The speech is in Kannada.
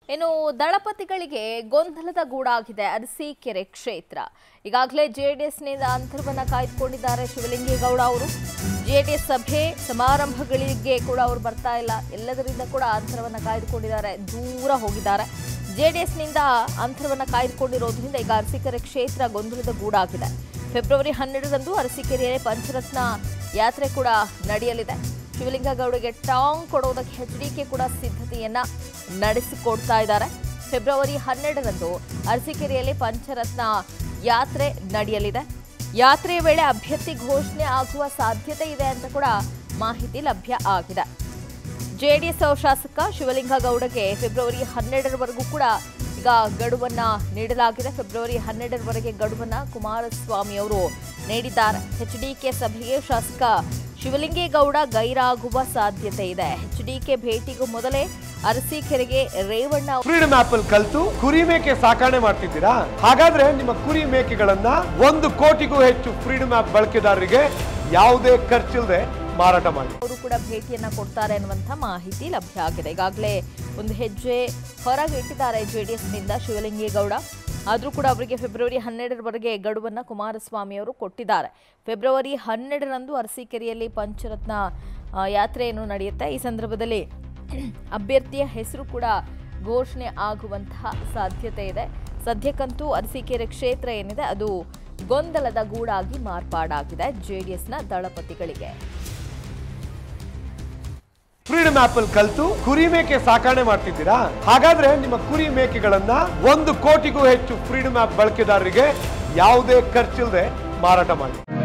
ಇನ್ನು ದಳಪತಿಗಳಿಗೆ ಗೊಂದಲದ ಗೂಡಾಗಿದೆ ಅರಸೀಕೆರೆ ಕ್ಷೇತ್ರ ಈಗಾಗಲೇ ಜೆಡಿಎಸ್ನಿಂದ ಅಂತರವನ್ನ ಕಾಯ್ದುಕೊಂಡಿದ್ದಾರೆ ಶಿವಲಿಂಗೇಗೌಡ ಅವರು ಜೆಡಿಎಸ್ ಸಭೆ ಸಮಾರಂಭಗಳಿಗೆ ಕೂಡ ಅವರು ಬರ್ತಾ ಇಲ್ಲ ಎಲ್ಲದರಿಂದ ಕೂಡ ಅಂತರವನ್ನ ಕಾಯ್ದುಕೊಂಡಿದ್ದಾರೆ ದೂರ ಹೋಗಿದ್ದಾರೆ ಜೆಡಿಎಸ್ನಿಂದ ಅಂತರವನ್ನ ಕಾಯ್ದುಕೊಂಡಿರೋದ್ರಿಂದ ಈಗ ಅರಸೀಕೆರೆ ಕ್ಷೇತ್ರ ಗೊಂದಲದ ಗೂಡಾಗಿದೆ ಫೆಬ್ರವರಿ ಹನ್ನೆರಡರಂದು ಅರಸೀಕೆರೆಯಲ್ಲಿ ಪಂಚರತ್ನ ಯಾತ್ರೆ ಕೂಡ ನಡೆಯಲಿದೆ ಶಿವಲಿಂಗಗೌಡಗೆ ಟಾಂಗ್ ಕೊಡೋದಕ್ಕೆ ಎಚ್ ಡಿ ಕೆ ಕೂಡ ಸಿದ್ಧತೆಯನ್ನ ನಡೆಸಿಕೊಡ್ತಾ ಇದ್ದಾರೆ ಫೆಬ್ರವರಿ ಹನ್ನೆರಡರಂದು ಅರಸೀಕೆರೆಯಲ್ಲಿ ಪಂಚರತ್ನ ಯಾತ್ರೆ ನಡೆಯಲಿದೆ ಯಾತ್ರೆಯ ವೇಳೆ ಅಭ್ಯರ್ಥಿ ಘೋಷಣೆ ಆಗುವ ಸಾಧ್ಯತೆ ಇದೆ ಅಂತ ಕೂಡ ಮಾಹಿತಿ ಲಭ್ಯ ಆಗಿದೆ ಜೆಡಿಎಸ್ ಶಾಸಕ ಶಿವಲಿಂಗಗೌಡಗೆ ಫೆಬ್ರವರಿ ಹನ್ನೆರಡರವರೆಗೂ ಕೂಡ ಈಗ ಗಡುವನ್ನ ನೀಡಲಾಗಿದೆ ಫೆಬ್ರವರಿ ಹನ್ನೆರಡರವರೆಗೆ ಗಡುವನ್ನ ಕುಮಾರಸ್ವಾಮಿ ಅವರು ನೀಡಿದ್ದಾರೆ ಎಚ್ಡಿಕೆ ಸಭೆಗೆ ಶಾಸಕ ಶಿವಲಿಂಗೇಗೌಡ ಗೈರಾಗುವ ಸಾಧ್ಯತೆ ಇದೆ ಎಚ್ಡಿಕೆ ಭೇಟಿಗೂ ಮೊದಲೇ ಅರಸೀಕೆರೆಗೆ ರೇವಣ್ಣ ಫ್ರೀಡಮ್ ಆಪ್ ಅಲ್ಲಿ ಕಲ್ತು ಕುರಿ ಮೇಕೆ ಸಾಕಣೆ ಮಾಡ್ತಿದ್ದೀರಾ ಹಾಗಾದ್ರೆ ನಿಮ್ಮ ಕುರಿ ಮೇಕೆಗಳನ್ನ ಒಂದು ಕೋಟಿಗೂ ಹೆಚ್ಚು ಫ್ರೀಡಮ್ ಆಪ್ ಬಳಕೆದಾರರಿಗೆ ಯಾವುದೇ ಖರ್ಚಿಲ್ಲದೆ ಮಾರಾಟ ಮಾಡಿ ಅವರು ಕೂಡ ಭೇಟಿಯನ್ನ ಕೊಡ್ತಾರೆ ಅನ್ನುವಂಥ ಮಾಹಿತಿ ಲಭ್ಯ ಆಗಿದೆ ಈಗಾಗಲೇ ಒಂದು ಹೆಜ್ಜೆ ಹೊರಗೆ ಇಟ್ಟಿದ್ದಾರೆ ಜೆಡಿಎಸ್ನಿಂದ ಶಿವಲಿಂಗೇಗೌಡ ಆದರೂ ಕೂಡ ಅವರಿಗೆ ಫೆಬ್ರವರಿ ಹನ್ನೆರಡರವರೆಗೆ ಗಡುವನ್ನು ಕುಮಾರಸ್ವಾಮಿ ಅವರು ಕೊಟ್ಟಿದ್ದಾರೆ ಫೆಬ್ರವರಿ ಹನ್ನೆರಡರಂದು ಅರಸೀಕೆರೆಯಲ್ಲಿ ಪಂಚರತ್ನ ಆ, ಯಾತ್ರೆಯನ್ನು ನಡೆಯುತ್ತೆ ಈ ಸಂದರ್ಭದಲ್ಲಿ ಅಭ್ಯರ್ಥಿಯ ಹೆಸರು ಕೂಡ ಘೋಷಣೆ ಆಗುವಂತಹ ಸಾಧ್ಯತೆ ಇದೆ ಸದ್ಯಕ್ಕಂತೂ ಅರಸೀಕೆರೆ ಕ್ಷೇತ್ರ ಏನಿದೆ ಅದು ಗೊಂದಲದ ಗೂಡಾಗಿ ಮಾರ್ಪಾಡಾಗಿದೆ ಜೆಡಿಎಸ್ನ ದಳಪತಿಗಳಿಗೆ ಫ್ರೀಡಮ್ ಆಪ್ ಅಲ್ಲಿ ಕಲ್ತು ಕುರಿ ಮೇಕೆ ಸಾಕಣೆ ಮಾಡ್ತಿದ್ದೀರಾ ಹಾಗಾದ್ರೆ ನಿಮ್ಮ ಕುರಿ ಮೇಕೆಗಳನ್ನ ಒಂದು ಕೋಟಿಗೂ ಹೆಚ್ಚು ಫ್ರೀಡಮ್ ಆಪ್ ಬಳಕೆದಾರರಿಗೆ ಯಾವುದೇ ಖರ್ಚಿಲ್ಲದೆ ಮಾರಾಟ ಮಾಡಿ